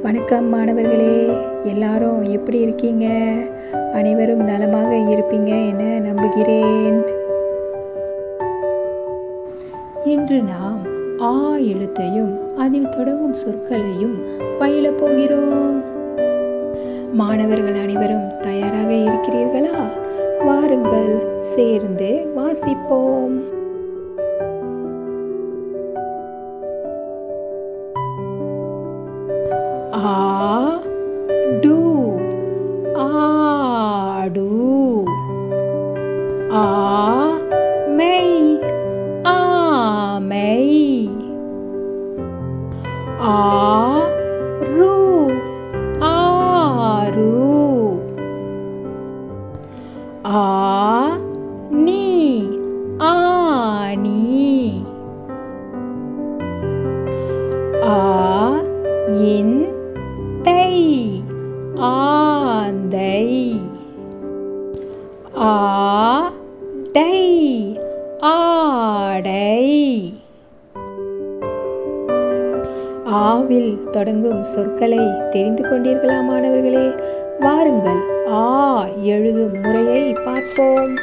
வணக்கம் மாணவர்களே எல்லாரும் எப்படி இருக்கீங்க அனைவரும் நலமாக இருப்பீங்க என நம்புகிறேன் இன்று நாம் ஆ எழுத்தையும் அதில் தொடங்கும் சொற்களையும் பயிலப் போகிறோம் மாணவர்கள் அனைவரும் தயாராக இருக்கிறீர்களா வாருங்கள் சேர்ந்து வாசிப்போம் ஆ டு ஆடு ஆ மெய் ஆமை ஆ ரு ஆரு ஆ நீ ஆணி ஆ இன் தை ஆந்தை ஆ டை ஆடை ஆவில் தொடங்கும் சொற்களை தெரிந்து கொண்டீர்களா மாணவர்களே வாருங்கள் ஆ எழுதும் முறையை பார்ப்போம்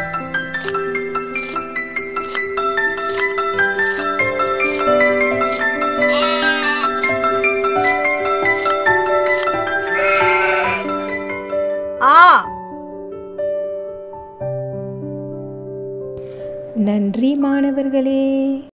ஆ நன்றி மாணவர்களே